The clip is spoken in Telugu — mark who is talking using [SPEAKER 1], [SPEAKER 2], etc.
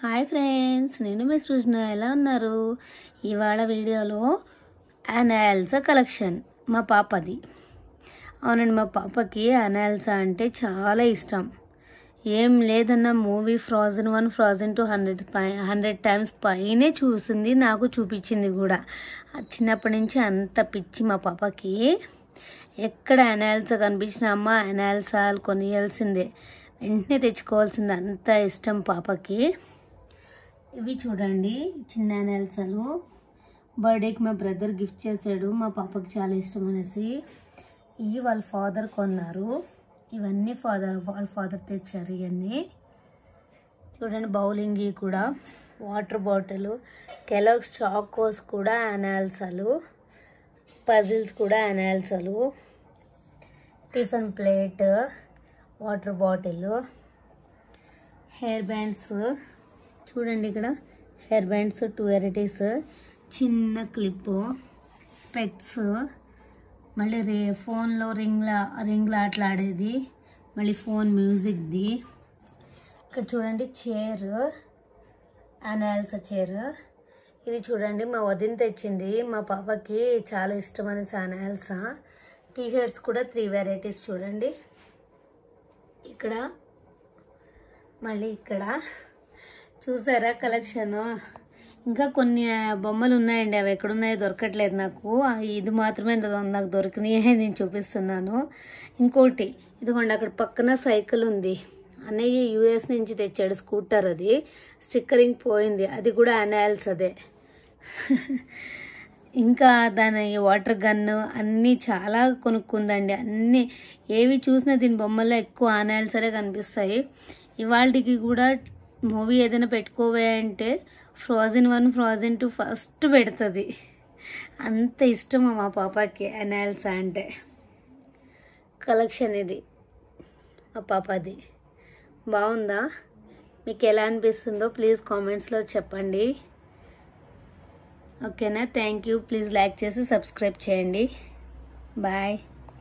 [SPEAKER 1] హాయ్ ఫ్రెండ్స్ నేను మీ సృజన ఎలా ఉన్నారు ఇవాళ వీడియోలో అనాల్సా కలెక్షన్ మా పాపది అవునండి మా పాపకి అనాల్సా అంటే చాలా ఇష్టం ఏం లేదన్న movie Frozen one Frozen two hundred పై హండ్రెడ్ టైమ్స్ పైనే చూసింది నాకు చూపించింది కూడా చిన్నప్పటి నుంచి అంత పిచ్చి మా పాపకి ఎక్కడ అనాల్సా కనిపించిన అమ్మ అనాల్సాలు కొనియాల్సిందే వెంటనే తెచ్చుకోవాల్సిందే అంత ఇష్టం పాపకి ఇవి చూడండి చిన్న అనాల్సాలు బర్త్డేకి మా బ్రదర్ గిఫ్ట్ చేశాడు మా పాపకి చాలా ఇష్టం అనేసి ఇవి వాళ్ళ ఫాదర్ కొన్నారు ఇవన్నీ ఫాదర్ వాళ్ళ ఫాదర్ తెచ్చారు ఇవన్నీ చూడండి బౌలింగ్ కూడా వాటర్ బాటిల్ కెలాగ్స్ చాకోస్ కూడా అనాల్సాలు పజిల్స్ కూడా అనాల్సాలు tiffin plate water bottle hair bands చూడండి ఇక్కడ హెయిర్ బ్యాండ్స్ టూ వెరైటీస్ చిన్న క్లిప్ స్పెక్ట్స్ మళ్ళీ రే ఫోన్లో రింగ్లా రింగ్లా ఆటలాడేది మళ్ళీ ఫోన్ మ్యూజిక్ది ఇక్కడ చూడండి చైర్ అనాల్సా చైర్ ఇది చూడండి మా వదిన తెచ్చింది మా పాపకి చాలా ఇష్టం అనేసి అనాల్సా టీ షర్ట్స్ కూడా త్రీ వెరైటీస్ చూడండి ఇక్కడ మళ్ళీ ఇక్కడ చూసారా కలెక్షన్ ఇంకా కొన్ని బొమ్మలు ఉన్నాయండి అవి ఎక్కడున్నాయో దొరకట్లేదు నాకు ఆ ఇది మాత్రమే నాకు దొరికినాయి నేను చూపిస్తున్నాను ఇంకోటి ఇదిగోండి అక్కడ పక్కన సైకిల్ ఉంది అన్నయ్య యూఎస్ నుంచి తెచ్చాడు స్కూటర్ అది స్టిక్కరింగ్ పోయింది అది కూడా అనాల్స్ అదే ఇంకా దాని వాటర్ గన్ను అన్నీ చాలా కొనుక్కుందండి అన్నీ ఏవి చూసినా దీని బొమ్మల్లో ఎక్కువ ఆనాల్సరే కనిపిస్తాయి ఇవాళకి కూడా మూవీ ఏదైనా పెట్టుకోవే అంటే Frozen one Frozen two first పెడుతుంది అంత ఇష్టమా మా పాపకి అనాల్సా అంటే కలెక్షన్ ఇది మా పాపది బాగుందా మీకు ఎలా అనిపిస్తుందో ప్లీజ్ కామెంట్స్లో చెప్పండి ఓకేనా థ్యాంక్ యూ ప్లీజ్ లైక్ చేసి సబ్స్క్రైబ్ చేయండి బాయ్